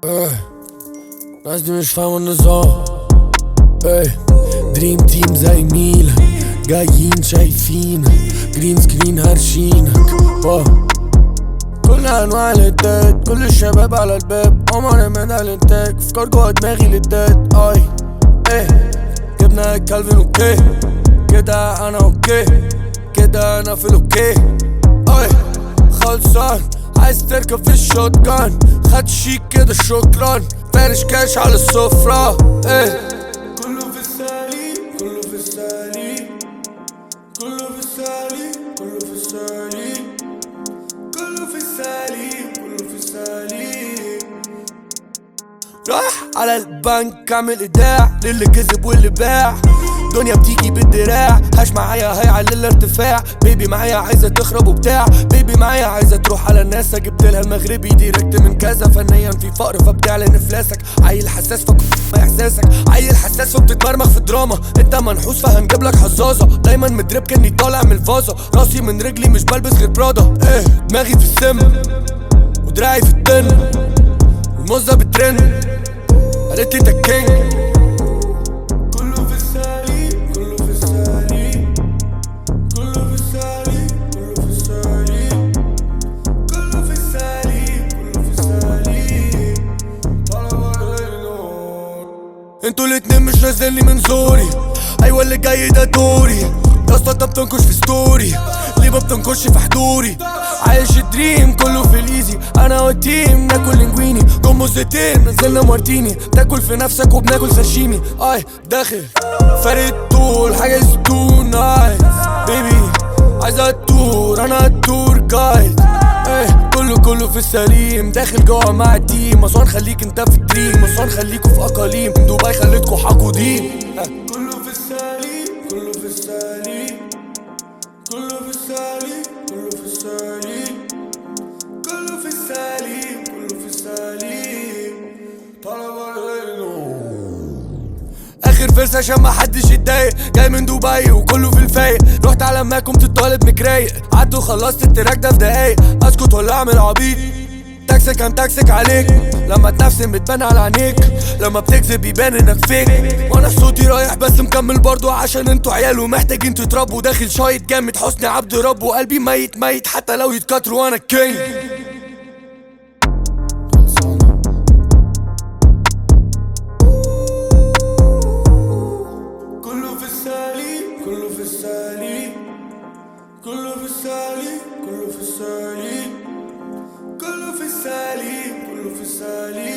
ايه الناس دي مش فاهمة النظام ايه دريم تيم زي ميلان جايين شايفين جرين سكرين هرشينك واو كل انواع الهتات كل الشباب على الباب عمر من الانتاج افكار جوا دماغي للدات اي ايه جبنا كالفين اوكي كده انا اوكي كده انا في الاوكي اي خلصان عايز تركب في الشوت جان خد شيك كده شكرا فارش كاش على السفرة ايه كله في السالي كله في السالي كله في السالي كله في السالي كله في السالي كله في السالي راح على البنك اعمل ايداع للي كذب واللي باع دنيا بتيجي بالدراع هاش معايا هيعلى الارتفاع بيبي معايا عايزه تخرب وبتاع بيبي معايا عايزه تروح على الناس جبت لها المغربي ديركت من كذا فنيا في فقر فبتعلن افلاسك عيل حساس فك احساسك عيل حساس فبتتمرمغ في الدراما انت منحوس فهنجيب لك حظاظه دايما مدرب كاني طالع من الفازه راسي من رجلي مش بلبس غير برادا ايه دماغي في السم ودراعي في التن الموزة بترن قالت لي ده الكينج كله في السالي كله في السالي كله في السالي كله في السالي كله في السالي كله في السالي طلب النور انتوا الاتنين مش نازلين من زوري ايوه اللي جاي ده دوري يا اسطى انت بتنكش في ستوري ليه ما بتنكش في حضوري عايش الدريم كله في الايزي انا والتيم ناكل لينجويني جموزتين نزلنا مارتيني تاكل في نفسك وبناكل ساشيمي اي داخل فارد طول حاجه تو نايت بيبي عايزة التور انا التور جايد ايه كله كله في السليم داخل جوه مع التيم اسوان خليك انت في الدريم اسوان خليكوا في اقاليم دبي خليتكوا حقودين إيه. كله في السليم كله في السليم كله في السليم كله في السليم كله في السليم كله في السليم طلب اخر فرصه عشان ما حدش يتضايق جاي من دبي وكله في الفايق رحت على ما كنت طالب مكرايق قعدت وخلصت التراك ده في دقايق اسكت ولا اعمل عبيط تاكسك كان تاكسك عليك لما تنفسن بتبان على عينيك لما بتكذب يبان انك فيك وانا صوتي رايح بس مكمل برضو عشان انتوا عيال ومحتاجين تتربوا داخل شايط جامد حسني عبد رب وقلبي ميت ميت حتى لو يتكتروا وانا الكينج كله في السالي كله في السالي كله في السالي كله في السالي كله في السالي كله في السالي